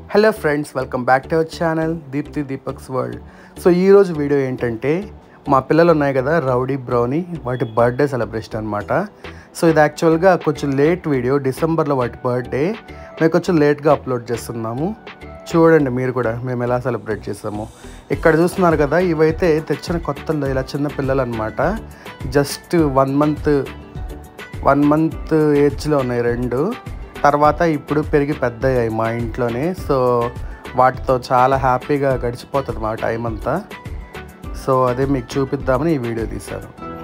Hello friends welcome back to our channel Deepti Deepak's world so ఈరోజు video ఏంటంటే మా పిల్లలు ఉన్నాయి కదా రౌడీ బ్రౌనీ వాటి బర్త్డే సెలబ్రేషన్ అనమాట సో ఇది యాక్చువల్గా కొంచెం లేట్ వీడియో డిసెంబర్లో వాటి బర్త్డే మేము కొంచెం లేట్గా అప్లోడ్ చేస్తున్నాము చూడండి మీరు కూడా మేము ఎలా సెలబ్రేట్ చేసాము ఇక్కడ చూస్తున్నారు కదా ఇవైతే తెచ్చిన కొత్తల్లో ఇలా చిన్న పిల్లలు అనమాట just one month one month ఏజ్లో ఉన్నాయి రెండు తర్వాత ఇప్పుడు పెరిగి పెద్ద అయ్యాయి మా ఇంట్లోనే సో వాటితో చాలా హ్యాపీగా గడిచిపోతుంది మా టైం అంతా సో అదే మీకు చూపిద్దామని ఈ వీడియో తీశాను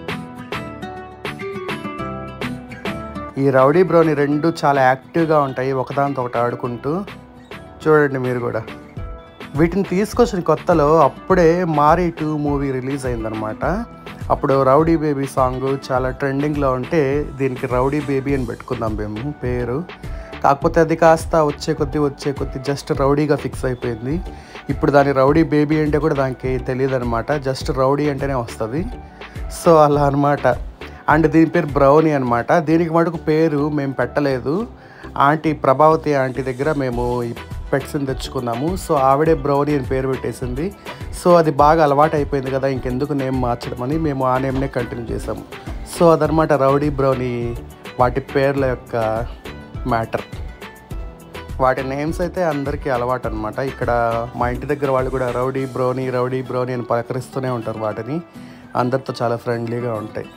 ఈ రౌడీ బ్రౌని రెండు చాలా యాక్టివ్గా ఉంటాయి ఒకదానితో ఒకటి ఆడుకుంటూ చూడండి మీరు కూడా వీటిని తీసుకొచ్చిన కొత్తలో అప్పుడే మారీ టూ మూవీ రిలీజ్ అయిందనమాట అప్పుడు రౌడీ బేబీ సాంగ్ చాలా ట్రెండింగ్లో ఉంటే దీనికి రౌడీ బేబీ అని పెట్టుకుందాం మేము పేరు కాకపోతే అది కాస్త వచ్చే కొద్దీ వచ్చే కొద్దీ జస్ట్ రౌడీగా ఫిక్స్ అయిపోయింది ఇప్పుడు దాని రౌడీ బేబీ అంటే కూడా దానికి తెలియదు అనమాట జస్ట్ రౌడీ అంటేనే వస్తుంది సో అలా అనమాట అండ్ దీని పేరు బ్రౌనీ అనమాట దీనికి మటుకు పేరు మేము పెట్టలేదు ఆంటీ ప్రభావతి ఆంటీ దగ్గర మేము ఈ పెట్స్ని తెచ్చుకున్నాము సో ఆవిడే బ్రౌనీ అని పేరు పెట్టేసింది సో అది బాగా అలవాటు అయిపోయింది కదా ఇంకెందుకు నేమ్ మార్చడం అని మేము ఆ నేమ్నే కంటిన్యూ చేసాము సో అదనమాట రౌడీ బ్రౌనీ వాటి పేర్ల యొక్క మ్యాటర్ వాటి నేమ్స్ అయితే అందరికీ అలవాటు అనమాట ఇక్కడ మా ఇంటి దగ్గర వాళ్ళు కూడా రౌడీ బ్రౌనీ రౌడీ బ్రౌనీ అని పలకరిస్తూనే ఉంటారు వాటిని అందరితో చాలా ఫ్రెండ్లీగా ఉంటాయి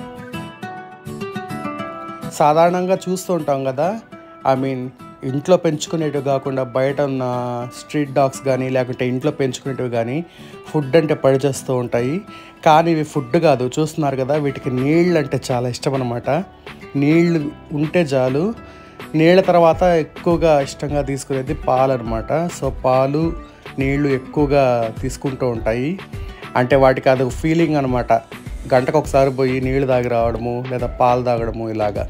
సాధారణంగా చూస్తూ ఉంటాం కదా ఐ మీన్ ఇంట్లో పెంచుకునేటివి కాకుండా బయట ఉన్న స్ట్రీట్ డాగ్స్ కానీ లేకుంటే ఇంట్లో పెంచుకునేటివి కానీ ఫుడ్ అంటే పడిచేస్తూ ఉంటాయి కానీ ఇవి ఫుడ్ కాదు చూస్తున్నారు కదా వీటికి నీళ్ళు అంటే చాలా ఇష్టం అనమాట నీళ్ళు ఉంటే చాలు నీళ్ళ తర్వాత ఎక్కువగా ఇష్టంగా తీసుకునేది పాలు అనమాట సో పాలు నీళ్లు ఎక్కువగా తీసుకుంటూ ఉంటాయి అంటే వాటికి అది ఫీలింగ్ అనమాట గంటకు ఒకసారి పోయి నీళ్లు తాగి రావడము లేదా పాలు తాగడము ఇలాగా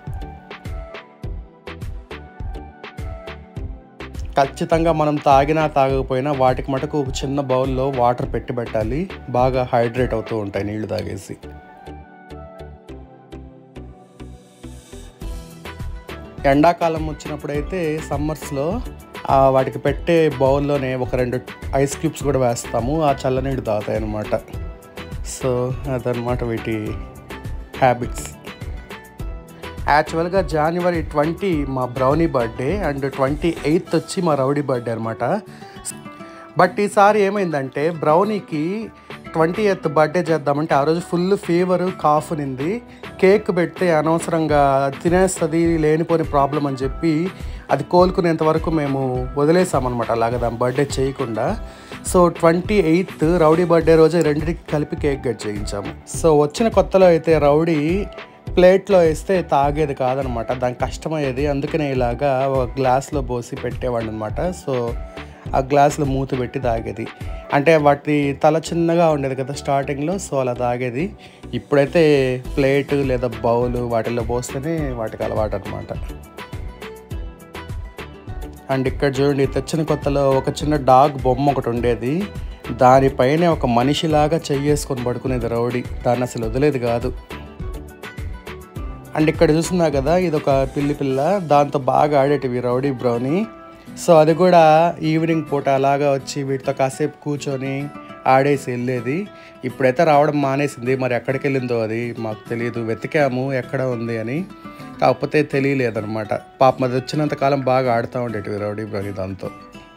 ఖచ్చితంగా మనం తాగినా తాగకపోయినా వాటికి మటుకు ఒక చిన్న బౌల్లో వాటర్ పెట్టి పెట్టాలి బాగా హైడ్రేట్ అవుతూ ఉంటాయి నీళ్లు తాగేసి ఎండాకాలం వచ్చినప్పుడైతే సమ్మర్స్లో వాటికి పెట్టే బౌల్లోనే ఒక రెండు ఐస్ క్యూబ్స్ కూడా వేస్తాము ఆ చల్లనీళ్ళు తాగుతాయి అన్నమాట సో అదనమాట వీటి హ్యాబిట్స్ యాక్చువల్గా జనవరి ట్వంటీ మా Brownie birthday and twenty eighth వచ్చి మా రౌడీ బర్త్డే అనమాట బట్ ఈసారి ఏమైందంటే బ్రౌనీకి ట్వంటీ ఎయిత్ బర్త్డే చేద్దామంటే ఆ రోజు ఫుల్ ఫీవర్ కాఫ్ నింది కేక్ పెడితే అనవసరంగా తినేస్తుంది లేనిపోని ప్రాబ్లం అని చెప్పి అది కోలుకునేంత వరకు మేము వదిలేసామన్నమాట అలాగ దాని బర్త్డే చేయకుండా so twenty eighth Rowdy birthday రోజే రెండింటికి కలిపి కేక్ కట్ చేయించాము సో వచ్చిన కొత్తలో అయితే రౌడీ ప్లేట్లో వేస్తే తాగేది కాదనమాట దానికి కష్టమయ్యేది అందుకనే ఇలాగా ఒక గ్లాస్లో పోసి పెట్టేవాడు అనమాట సో ఆ గ్లాస్లో మూత పెట్టి తాగేది అంటే వాటి తల చిన్నగా ఉండేది కదా స్టార్టింగ్లో సో అలా తాగేది ఇప్పుడైతే ప్లేట్ లేదా బౌల్ వాటిల్లో పోస్తేనే వాటికి అలవాటు అనమాట అండ్ ఇక్కడ చూడండి తెచ్చిన కొత్తలో ఒక చిన్న డాగ్ బొమ్మ ఒకటి ఉండేది దానిపైనే ఒక మనిషిలాగా చెయ్యేసుకొని పడుకునేది రౌడీ దాన్ని అసలు వదిలేదు కాదు అండ్ ఇక్కడ చూస్తున్నా కదా ఇది ఒక పిల్లి పిల్ల దాంతో బాగా ఆడేటివి రౌడీ బ్రౌనీ సో అది కూడా ఈవినింగ్ పూట అలాగా వచ్చి వీటితో కాసేపు కూర్చొని ఆడేసి వెళ్ళేది ఇప్పుడైతే రావడం మానేసింది మరి ఎక్కడికి వెళ్ళిందో అది మాకు తెలియదు వెతికాము ఎక్కడ ఉంది అని కాకపోతే తెలియలేదనమాట పాప అది వచ్చినంత కాలం బాగా ఆడుతూ ఉండేటివి రౌడీ బ్రౌనీ దాంతో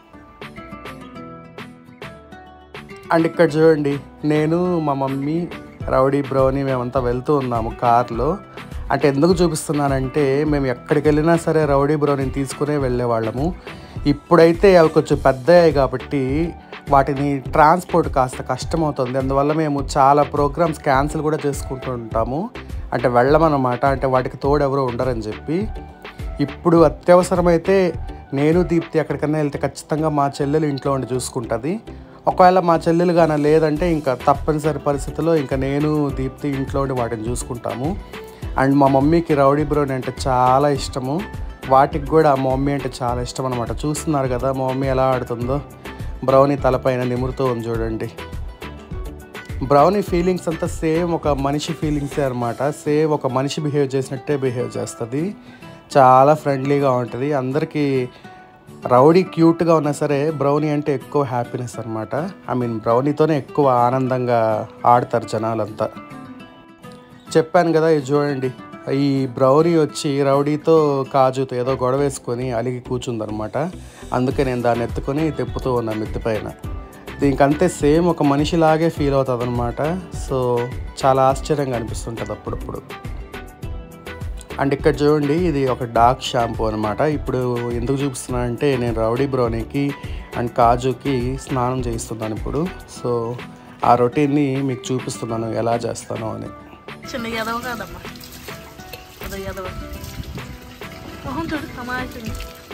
అండ్ ఇక్కడ చూడండి నేను మా మమ్మీ రౌడీ బ్రౌనీ మేమంతా వెళ్తూ ఉన్నాము కార్లో అంటే ఎందుకు చూపిస్తున్నానంటే మేము ఎక్కడికి వెళ్ళినా సరే రౌడీ బ్రౌనీని తీసుకునే వెళ్ళేవాళ్ళము ఇప్పుడైతే అవి కొంచెం పెద్దయ్యాయి కాబట్టి వాటిని ట్రాన్స్పోర్ట్ కాస్త కష్టమవుతుంది అందువల్ల మేము చాలా ప్రోగ్రామ్స్ క్యాన్సిల్ కూడా చేసుకుంటూ ఉంటాము అంటే వెళ్ళమన్నమాట అంటే వాటికి తోడు ఎవరు ఉండరని చెప్పి ఇప్పుడు అత్యవసరమైతే నేను దీప్తి ఎక్కడికైనా వెళ్తే ఖచ్చితంగా మా చెల్లెలు ఇంట్లో ఉండి చూసుకుంటుంది ఒకవేళ మా చెల్లెలు కానీ లేదంటే ఇంకా తప్పనిసరి పరిస్థితుల్లో ఇంకా నేను దీప్తి ఇంట్లో ఉండి వాటిని చూసుకుంటాము అండ్ మా మమ్మీకి రౌడీ బ్రౌని అంటే చాలా ఇష్టము వాటికి కూడా మా మమ్మీ అంటే చాలా ఇష్టం అనమాట చూస్తున్నారు కదా మా మమ్మీ ఎలా ఆడుతుందో బ్రౌనీ తలపైన నిమురుతూ ఉంది చూడండి బ్రౌనీ ఫీలింగ్స్ అంతా సేమ్ ఒక మనిషి ఫీలింగ్సే అనమాట సేమ్ ఒక మనిషి బిహేవ్ చేసినట్టే బిహేవ్ చేస్తుంది చాలా ఫ్రెండ్లీగా ఉంటుంది అందరికీ రౌడీ క్యూట్గా ఉన్నా సరే బ్రౌనీ అంటే ఎక్కువ హ్యాపీనెస్ అనమాట ఐ మీన్ బ్రౌనీతోనే ఎక్కువ ఆనందంగా ఆడతారు జనాలంతా చెప్పాను కదా ఇది చూడండి ఈ బ్రౌనీ వచ్చి రౌడీతో కాజుతో ఏదో గొడవ వేసుకొని అలిగి కూర్చుందనమాట అందుకే నేను దాన్ని ఎత్తుకొని తిప్పుతూ ఉన్నా మిద్ది పైన దీనికంతే సేమ్ ఒక మనిషిలాగే ఫీల్ అవుతుంది అనమాట సో చాలా ఆశ్చర్యంగా అనిపిస్తుంటుంది అప్పుడప్పుడు అండ్ ఇక్కడ చూడండి ఇది ఒక డార్క్ షాంపూ అనమాట ఇప్పుడు ఎందుకు చూపిస్తున్నా అంటే నేను రౌడీ బ్రౌనీకి అండ్ కాజుకి స్నానం చేయిస్తున్నాను ఇప్పుడు సో ఆ రొటీన్ని మీకు చూపిస్తున్నాను ఎలా చేస్తానో అని చిన్న ఎదవ కాదమ్మా అదో ఎదవ మొహం చూడు సమాజం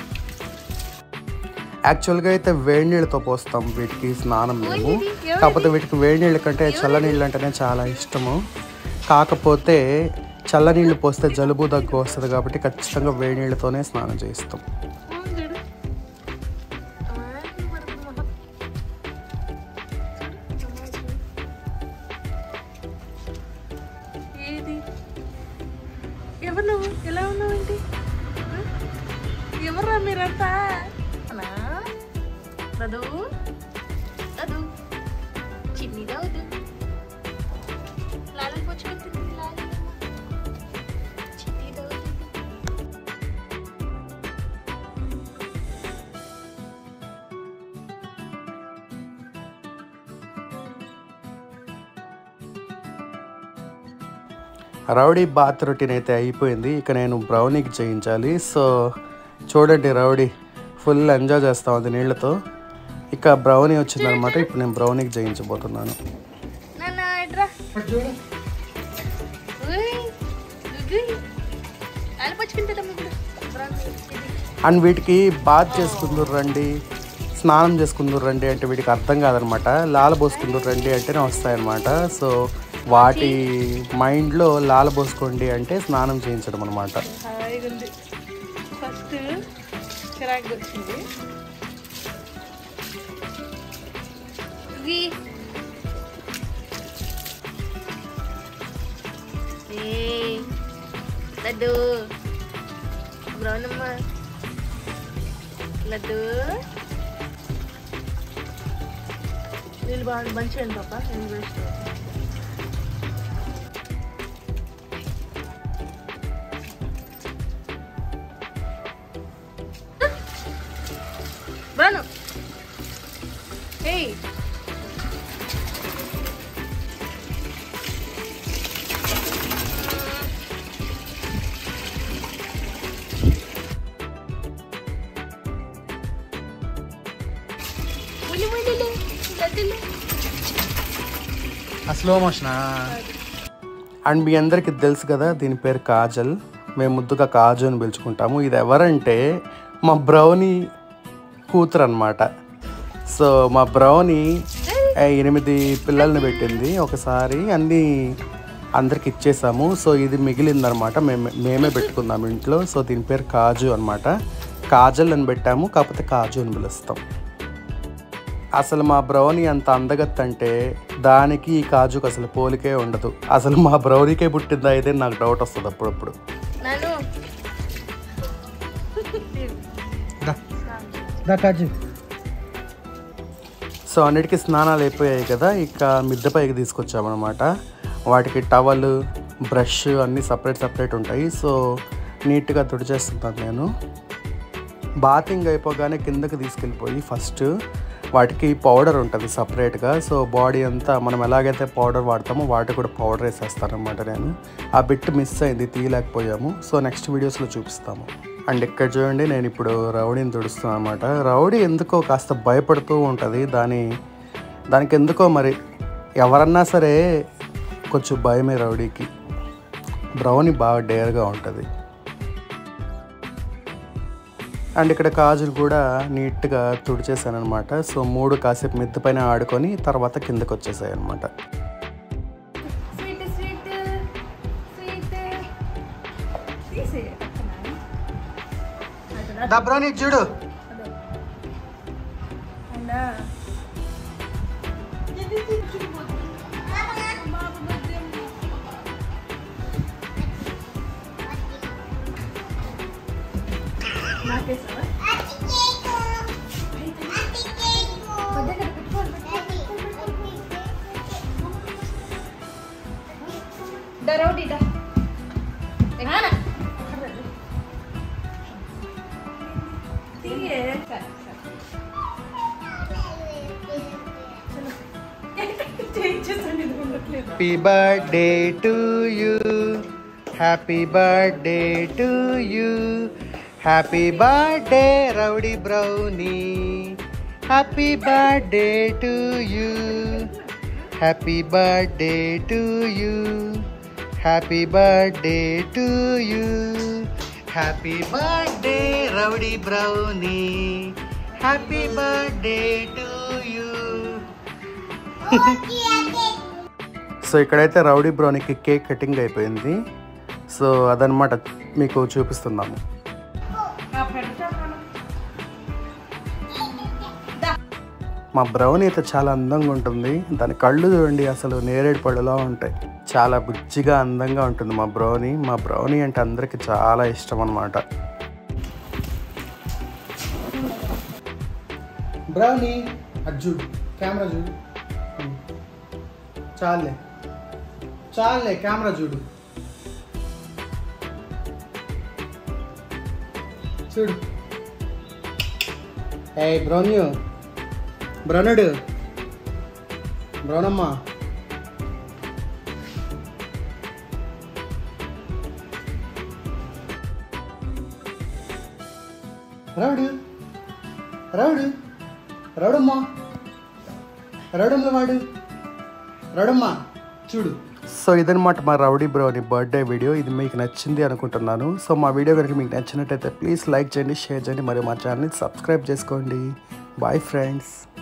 యాక్చువల్గా అయితే వేడి నీళ్ళతో పోస్తాం వీటికి స్నానం మేము కాకపోతే వీటికి వేడి నీళ్ళ కంటే చల్ల నీళ్ళు అంటేనే చాలా ఇష్టము కాకపోతే చల్ల నీళ్ళు పోస్తే జలుబు దగ్గు వస్తుంది కాబట్టి ఖచ్చితంగా వేడి నీళ్ళతోనే స్నానం చేయిస్తాం మొహం చూడు సమాజం పడుతుంది మొహం. చూడు, సమాజం. ఏది ఎవరు నువ్వు ఎలా ఉన్నావు ఏంటి ఎవరా మీరంతా అనా రదు రదు చిన్నిదా వద్దు లాలని పొచ్చుకుంటుంది లాలి చిన్నిదా వద్దు రౌడీ బాత్ రొటీన్ అయితే అయిపోయింది ఇక నేను బ్రౌనీకి చేయించాలి సో చూడండి రౌడీ ఫుల్ ఎంజాయ్ చేస్తా ఉంది నీళ్ళతో ఇక బ్రౌనీ వచ్చిందనమాట ఇప్పుడు నేను బ్రౌనీకి చేయించబోతున్నాను నాన్న ఎట్రా ఉయ్, ఉయ్. లాలి పొచ్చుకుంటుందమ్మ ఇప్పుడు బ్రౌన్ ఇది. అండ్ వీటికి బాత్ చేసుకుందరు రండి స్నానం చేసుకుందరు రండి అంటే వీటికి అర్థం కాదనమాట లాల పోసుకుందరు రండి అంటేనే వస్తాయన్నమాట సో వాటి మైండ్లో లాల పోసుకోండి అంటే స్నానం చేయించడం అనమాట హాయిగా ఉంది ఫస్ట్ చిరాకు వచ్చింది ఇది ఏయ్, లడ్డు బ్రౌనమ్మ లడ్డు నీళ్ళు బాగా మంచిగా పాప నేను waste Bueno. Hey. Muli muli le. Ladile. Slow మోషనా అండ్ మీ అందరికీ తెలుసు కదా దీని పేరు కాజల్ మేము ముద్దుగా కాజు అని పిలుచుకుంటాము ఇది ఎవరంటే మా బ్రౌనీ కూతురు అనమాట సో మా బ్రౌనీ ఆ, ఎనిమిది పిల్లల్ని పెట్టింది ఒకసారి అన్నీ అందరికి ఇచ్చేసాము సో ఇది మిగిలిందనమాట మేమే మేమే పెట్టుకున్నాం ఇంట్లో సో దీని పేరు కాజు అనమాట కాజల్ అని పెట్టాము కాకపోతే కాజు అని పిలుస్తాం అసలు మా బ్రౌనీ అంత అందగత్త అంటే దానికి ఈ కాజుకు అసలు పోలికే ఉండదు అసలు మా బ్రౌనీకే పుట్టిందా అయితే నాకు డౌట్ వస్తుంది అప్పుడప్పుడు Nanu. కాజు సో అన్నిటికీ స్నానాలు అయిపోయాయి కదా ఇక మిద్దె పైకి తీసుకొచ్చామన్నమాట వాటికి టవల్ బ్రష్ అన్నీ సపరేట్ సపరేట్ ఉంటాయి సో నీట్గా తుడిచేస్తున్నాను నేను బాతింగ్ అయిపోగానే కిందకి తీసుకెళ్ళిపోయి ఫస్ట్ వాటికి పౌడర్ ఉంటుంది సపరేట్గా సో బాడీ అంతా మనం ఎలాగైతే పౌడర్ వాడతామో వాటి కూడా పౌడర్ వేసేస్తానమాట నేను ఆ బిట్ మిస్ అయింది తీయలేకపోయాము సో నెక్స్ట్ వీడియోస్లో చూపిస్తాము అండ్ ఇక్కడ చూడండి నేను ఇప్పుడు రౌడీని తుడుస్తున్నాను అనమాట రౌడీ ఎందుకో కాస్త భయపడుతూ ఉంటుంది దాని దానికి ఎందుకో మరి ఎవరన్నా సరే కొంచెం భయమే రౌడీకి బ్రౌనీ బాగా డేర్గా ఉంటుంది అండ్ ఇక్కడ కాజులు కూడా నీట్గా తుడిచేసాను అనమాట సో మూడు కాసేపు మిద్ద పైన ఆడుకొని తర్వాత కిందకి వచ్చేసాయి అనమాట Sweet, sweet, sweet. తీసేయ బ్రౌనీ చూడు అవునా నాకేసావా దా రౌడీ దా నాన్న. తీయే సరే సరే చేయించేసాను ఇది ఉండట్లేదు happy birthday to you happy birthday to you happy birthday Rowdy Brownie happy birthday to you happy birthday to you happy birthday to you happy birthday Rowdy Brownie happy birthday to you so ఇక్కడైతే Rowdy బ్రౌనీకి cake cutting అయిపోయింది so అదనమాట మీకు చూపిస్తున్నాము ఆ పెడతా మా brownie అయితే చాలా అందంగా ఉంటుంది దాని కళ్ళు చూడండి అసలు నేరేడు పళ్ళులా ఉంటాయి చాలా బుజ్జిగా అందంగా ఉంటుంది మా బ్రౌనీ మా బ్రౌనీ అంటే అందరికి చాలా ఇష్టం అన్నమాట బ్రౌనీ అజ్జు కెమెరా చూడు చాలే చాలే కెమెరా చూడు చూడు ఏ బ్రౌన్యూ బ్రౌనుడు బ్రౌనమ్మ రౌడు రౌడు రౌడమ్మా రౌడమ్మ వాడు రౌడమ్మ చూడు సో ఇదనమాట మా రౌడీ బ్రోని బర్త్డే వీడియో ఇది మీకు నచ్చింది అనుకుంటున్నాను సో మా వీడియో కనుక మీకు నచ్చినట్టయితే ప్లీజ్ లైక్ చేయండి షేర్ చేయండి మరియు మా ఛానల్ని సబ్స్క్రైబ్ చేసుకోండి బాయ్ ఫ్రెండ్స్